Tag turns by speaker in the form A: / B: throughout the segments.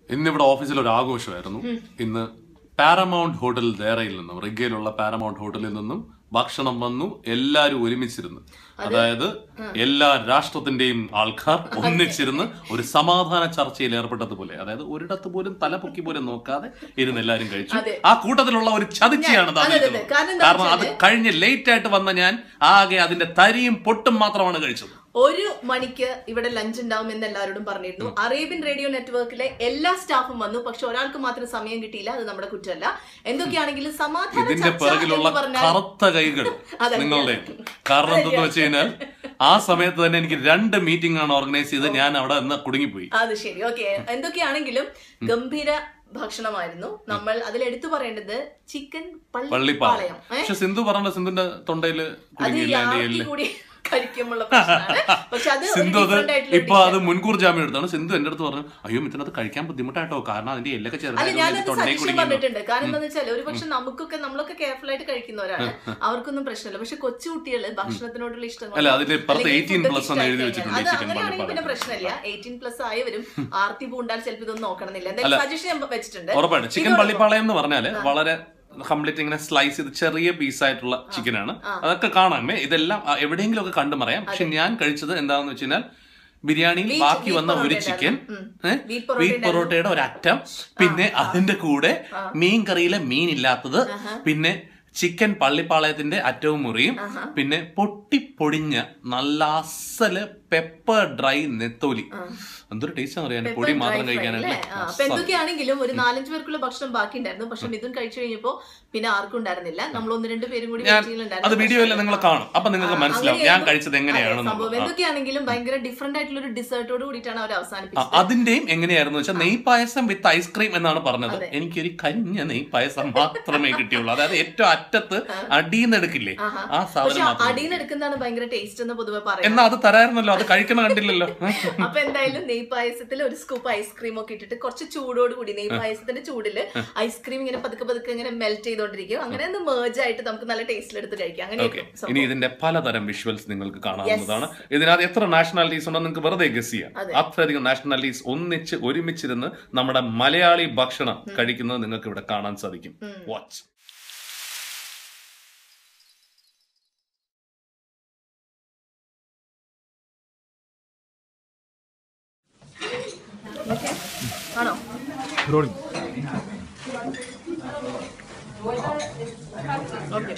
A: ഇന്നിവിടെ ഓഫീസിൽ ഒരു ആഘോഷമായിരുന്നു ഇന്ന് പാരമൗണ്ട് ഹോട്ടൽ ദേറയിൽ നിന്നും റിഗയിലുള്ള പാരമൗണ്ട് ഹോട്ടലിൽ നിന്നും ഭക്ഷണം വന്നു എല്ലാരും ഒരുമിച്ചിരുന്ന് അതായത് എല്ലാ രാഷ്ട്രത്തിന്റെയും ആൾക്കാർ ഒന്നിച്ചിരുന്ന് ഒരു സമാധാന ചർച്ചയിൽ ഏർപ്പെട്ടതുപോലെ അതായത് ഒരിടത്ത് പോലും തല പൊക്കി പോലും നോക്കാതെ ഇരുന്ന് എല്ലാരും കഴിച്ചു
B: അതെ.
A: ആ കൂട്ടത്തിലുള്ള ഒരു ചതിച്ചയാണ് താൻ
B: അതെ, അതെ,
A: നിൽക്കുന്നത്.
B: കാരണം എന്താ
A: കാരണം അത് കഴിഞ്ഞ് ലേറ്റ് ആയിട്ട് വന്ന ഞാൻ ആകെ അതിന്റെ തരിയും പൊട്ടും മാത്രമാണ് കഴിച്ചത്
B: ഒരു മണിക്ക് ഇവിടെ ലഞ്ച് ഉണ്ടാവും എന്ന് എല്ലാവരോടും പറഞ്ഞിരുന്നു അറേബ്യൻ റേഡിയോ നെറ്റ്വർക്കിലെ എല്ലാ സ്റ്റാഫും വന്നു പക്ഷെ ഒരാൾക്ക് മാത്രം സമയം കിട്ടിയില്ല അത് നമ്മുടെ കുറ്റമല്ല എന്തൊക്കെയാണെങ്കിലും സമാധാന
A: ഇതിന്റെ
B: ചർച്ച
A: പിറകിലുള്ള
B: എന്ന് പറഞ്ഞാൽ
A: കറുത്ത കൈകൾ
B: അതെ.
A: നിങ്ങളുടെ കാരണം എന്തെന്ന് വെച്ച് കഴിഞ്ഞാൽ ആ സമയത്ത് തന്നെ എനിക്ക് രണ്ട് മീറ്റിംഗ് ആണ് ഓർഗനൈസ് ചെയ്ത് ഞാൻ അവിടെ നിന്ന് കുടുങ്ങിപ്പോയി
B: അത് ശരി ഓക്കെ എന്തൊക്കെയാണെങ്കിലും ഗംഭീര ഭക്ഷണമായിരുന്നു നമ്മൾ അതിൽ എടുത്തു പറയേണ്ടത് ചിക്കൻ
A: പള്ളിപ്പാളയം
B: പള്ളിപ്പാളയം ഏ?
A: പക്ഷെ സിന്ധു പറഞ്ഞ സിന്ധുന്റെ തൊണ്ടയില്
B: അത്
A: കുടുങ്ങിയില്ല എന്റെ
B: യാർക്കി
A: എല്ല്
B: കൂടി കഴിക്കുമുള്ള പ്രശ്നമാണ് പക്ഷെ അത് ഒരു
A: സിന്ധു അത്
B: different ആയിട്ടുള്ള
A: ഇപ്പൊ അത് മുൻകൂർ ജാമ്യം എടുത്താണ് സിന്ധു എന്റെ അടുത്ത് പറഞ്ഞു അയ്യോ മിഥുനത് കഴിക്കാൻ ബുദ്ധിമുട്ടായിട്ടോ കാരണം അതിന്റെ എല്ലൊക്കെ
B: അല്ല
A: ചെറുതായി
B: ഞാനത്
A: തൊണ്ടയിൽ
B: സജഷൻ
A: കുടുങ്ങിയിരുന്നു
B: പറഞ്ഞിട്ടുണ്ട് കാരണം എന്താന്ന് വെച്ചാൽ ഒരു പക്ഷെ നമുക്കൊക്കെ നമ്മളൊക്കെ കെയർഫുൾ ആയിട്ട് കഴിക്കുന്നവരാണ് അവർക്കൊന്നും പ്രശ്നമില്ല പക്ഷെ കൊച്ചുകുട്ടികള് ഭക്ഷണത്തിനോടുള്ള ഇഷ്ടം
A: അല്ല, അതിന്റെ ഇപ്പുറത്ത്
B: അല്ലെങ്കിൽ
A: 18
B: food
A: plus എന്ന്
B: ഇഷ്ടമായി
A: എഴുതി
B: കഴിഞ്ഞാൽ
A: വെച്ചിട്ടുണ്ട് ഈ
B: അത്
A: chicken
B: അങ്ങനെയാണെങ്കിൽ പിന്നെ
A: പള്ളിപ്പാളയം.
B: പ്രശ്നമില്ല എയ്റ്റീൻ പ്ലസ് ആയവരും ആർത്തി പൂണ്ടാൽ ചിലപ്പോൾ ഇതൊന്നും നോക്കണമെന്നില്ല എന്തായാലും സജഷൻ ഞാൻ വെച്ചിട്ടുണ്ട്
A: ഉറപ്പായിട്ട് ചിക്കൻ പള്ളിപ്പാളയം എന്ന് പറഞ്ഞാല് വളരെ കംപ്ലീറ്റ് ഇങ്ങനെ സ്ലൈസ് ചെയ്ത് ചെറിയ പീസ് ആയിട്ടുള്ള ചിക്കൻ ആണ് അതൊക്കെ കാണാമേ ഇതെല്ലാം ആ, എവിടെയെങ്കിലും ഒക്കെ കണ്ടു പറയാം പക്ഷെ ഞാൻ കഴിച്ചത് എന്താണെന്ന് വെച്ച് കഴിഞ്ഞാൽ ബിരിയാണിയിൽ
B: Wheat-
A: ബാക്കി
B: wheat
A: വന്ന ഒരു
B: പൊറോട്ട
A: ചിക്കൻ
B: ഉണ്ടായിരുന്നു. ഉം. Wheat പൊറോട്ട
A: വീറ്റ് പൊറോട്ടയുടെ ഒരു അറ്റം പിന്നെ അതിന്റെ കൂടെ മീൻ കറിയിലെ മീൻ ഇല്ലാത്തത് പിന്നെ ചിക്കൻ പള്ളിപ്പാളയത്തിന്റെ അറ്റവും മുറിയും പിന്നെ പൊട്ടിപ്പൊടിഞ്ഞ നല്ല അസല് പെപ്പർ ഡ്രൈ നെത്തോലി എന്തൊരു ടേസ്റ്റ് അറിയാൻ പൊടി മാത്രം
B: അല്ലേ? ആ, അപ്പൊ
A: കഴിക്കാനായിട്ട്
B: എന്തൊക്കെയാണെങ്കിലും ഒരു നാലഞ്ച് പേർക്കുള്ള ഭക്ഷണം ബാക്കി ഉണ്ടായിരുന്നു പക്ഷെ മിഥുൻ കഴിച്ചു കഴിഞ്ഞപ്പോ പിന്നെ ആർക്കും ഉണ്ടായിരുന്നില്ല നമ്മൾ ഒന്ന് രണ്ട് പേരും കൂടി
A: ഞാൻ
B: waiting ൽ
A: അത്
B: ഉണ്ടായിരുന്നു.
A: വീഡിയോയിൽ നിങ്ങൾ കാണും അപ്പൊ നിങ്ങൾക്ക്
B: ആ,
A: മനസ്സിലാവും ഞാൻ
B: അങ്ങനെയായിരുന്നു.
A: കഴിച്ചത്
B: അതെ, സംഭവം
A: എങ്ങനെയാണെന്ന്
B: എന്തൊക്കെയാണെങ്കിലും ഭയങ്കര ഡിഫറെന്റ് ആയിട്ടുള്ള ഒരു ഡിസേർട്ടോട് കൂടിയിട്ടാണ് അവർ
A: ആ,
B: അവസാനിപ്പിച്ചത്
A: അതിന്റെയും എങ്ങനെയായിരുന്നു വെച്ചാൽ നെയ് പായസം വിത്ത് ഐസ്ക്രീം എന്നാണ് പറഞ്ഞത് എനിക്കൊരു കരിഞ്ഞ നെയ് പായസം മാത്രമേ കിട്ടിയുള്ളൂ അതായത് ഏറ്റവും അറ്റത്ത് അടിയെന്നെടുക്കില്ലേ
B: ആഹാ.
A: ആ
B: പക്ഷെ
A: സാധനം മാത്രം
B: അടിയിൽ നിന്ന് എടുക്കുന്നതാണ് ഭയങ്കര ടേസ്റ്റ് എന്ന് പൊതുവെ പറയാം
A: എന്നാ അത് തരായിരുന്നല്ലോ അത് കഴിക്കണ കണ്ടില്ലല്ലോ
B: അപ്പൊ എന്തായാലും നെയ് പായസത്തിൽ ഒരു സ്കൂപ്പ് ഐസ്ക്രീം ഒക്കെ ഇട്ടിട്ട് കുറച്ച് ചൂടോട് കൂടി നെയ് പായസത്തിന്റെ ചൂടില് ഐസ്ക്രീം ഇങ്ങനെ പതുക്കെ പതുക്കെ ഇങ്ങനെ മെൽറ്റ് ചെയ്തോണ്ടിരിക്കും അങ്ങനെ ഒന്ന് മേർജ് ആയിട്ട് നമുക്ക് നല്ല ടേസ്റ്റിൽ എടുത്ത് കഴിക്കാം
A: ഓക്കെ
B: അങ്ങനെ
A: ഇനി ഇതിന്റെ പലതരം വിഷ്വൽസ് നിങ്ങൾക്ക് കാണാവുന്നതാണ് ഇതിനകത്ത് എത്ര നാഷണാലിറ്റീസ് ഉണ്ടെന്ന് നിങ്ങൾക്ക് വെറുതെ ഗസ് ചെയ്യാം
B: അതെ.
A: അത്രയധികം നാഷണാലിറ്റീസ് ഒന്നിച്ച് ഒരുമിച്ചിരുന്ന് നമ്മുടെ മലയാളി ഭക്ഷണം കഴിക്കുന്നത് നിങ്ങൾക്ക് ഇവിടെ കാണാൻ സാധിക്കും വാച്ച്
B: ആണോ ഓക്കെ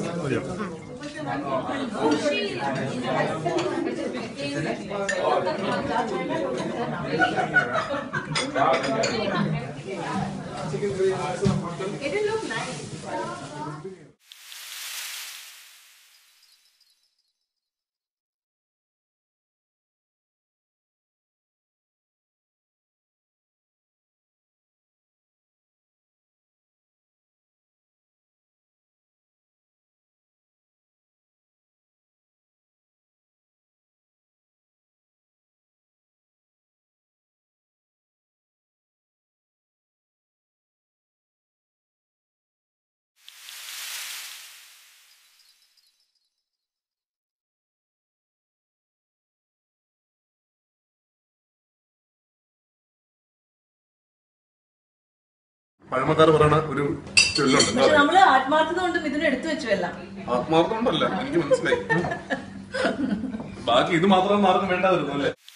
A: പഴമക്കാർ പറയുന്ന ഒരു ചൊല്ലുണ്ട്
B: പക്ഷെ നമ്മള് ആത്മാർത്ഥത കൊണ്ട് ഇതിന് എടുത്തു വെച്ചു എല്ലാം
A: ആത്മാർത്ഥമുണ്ടല്ല എനിക്ക് മനസ്സിലായി ബാക്കി ഇത് മാത്രം ആർക്കും വേണ്ടാതിരുന്നു അല്ലേ